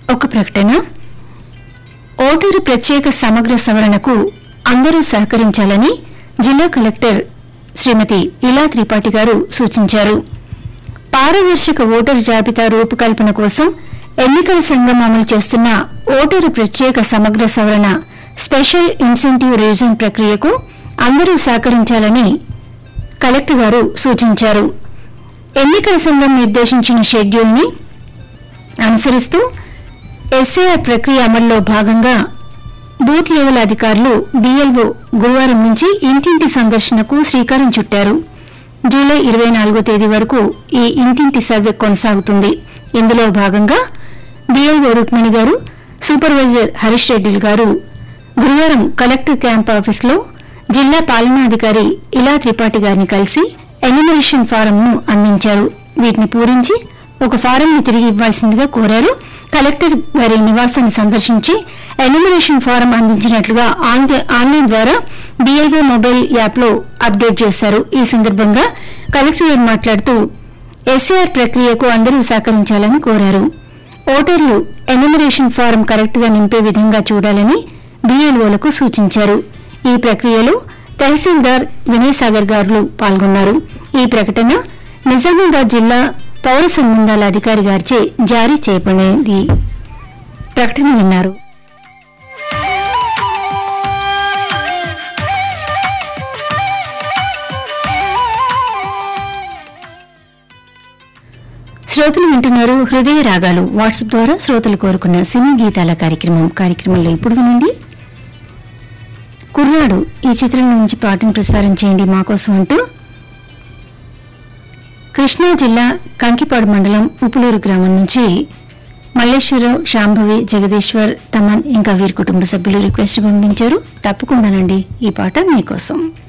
ఒక ప్రకటన ఓటరు ప్రత్యేక సమగ్ర సవరణకు అందరూ సహకరించాలని జిల్లా కలెక్టర్ శ్రీమతి ఇలా త్రిపాఠి గారు సూచించారు పారదర్శక ఓటరు జాబితా రూపకల్పన కోసం ఎన్నికల సంఘం అమలు చేస్తున్న ఓటరు ప్రత్యేక సమగ్ర సవరణ స్పెషల్ ఇన్సెంటివ్ రివిజన్ ప్రక్రియకు అందరూ సహకరించాలని కలెక్టర్ గారు సూచించారు ఎన్నికల సంఘం నిర్దేశించిన షెడ్యూల్ ని అనుసరిస్తూ ఎస్ఐఆర్ ప్రక్రియ అమల్లో భాగంగా బూత్ లెవెల్ అధికారులు బీఎల్ఓ గురువారం నుంచి ఇంటింటి సందర్శనకు శ్రీకారం చుట్టారు జూలై ఇరవై నాలుగో తేదీ వరకు ఈ ఇంటింటి సర్వే కొనసాగుతుంది ఇందులో భాగంగా బీఎల్ఓ రుక్మిణి గారు సూపర్వైజర్ హరీష్ రెడ్డి గారు గురువారం కలెక్టర్ క్యాంప్ ఆఫీసులో జిల్లా పాలనాధికారి ఇలా త్రిపాఠి గారిని కలిసి ఎన్యుమరేషన్ ఫారంను అందించారు వీటిని పూరించి ఒక ఫారంని తిరిగి ఇవ్వాల్సిందిగా కోరారు కలెక్టర్ గారి నివాసాన్ని సందర్శించి ఎన్యుమరేషన్ ఫారం అందించినట్లుగా ఆన్లై- ఆన్లైన్ ద్వారా డిఐఓ మొబైల్ యాప్లో అప్డేట్ చేశారు ఈ సందర్భంగా కలెక్టర్ గారు మాట్లాడుతూ ఎస్ఏఆర్ ప్రక్రియకు అందరూ సహకరించాలని కోరారు ఓటర్లు ఎన్యుమరేషన్ ఫారం కరెక్ట్ గా నింపే విధంగా చూడాలని బీఎల్ఓలకు సూచించారు ఈ ప్రక్రియలో తహసీల్దార్ వినయ్ సాగర్ గారు పాల్గొన్నారు ఈ ప్రకటన నిజామాబాద్ జిల్లా పౌర సంబంధాల అధికారి గారిచే జారీ చేయబడింది ప్రకటన విన్నారు శ్రోతలు వింటున్నారు హృదయ రాగాలు వాట్సాప్ ద్వారా శ్రోతలు కోరుకున్న సినీ గీతాల కార్యక్రమం కార్యక్రమంలో ఇప్పుడు వినండి కుర్రాడు ఈ చిత్రం నుంచి పాటను ప్రసారం చేయండి మా కోసం అంటూ కృష్ణా జిల్లా కంకిపాడు మండలం ఉపులూరు గ్రామం నుంచి మల్లేశ్వరరావు శాంభవి జగదీశ్వర్ తమన్ ఇంకా వీరి కుటుంబ సభ్యులు రిక్వెస్ట్ పంపించారు తప్పకుండానండి ఈ పాట మీకోసం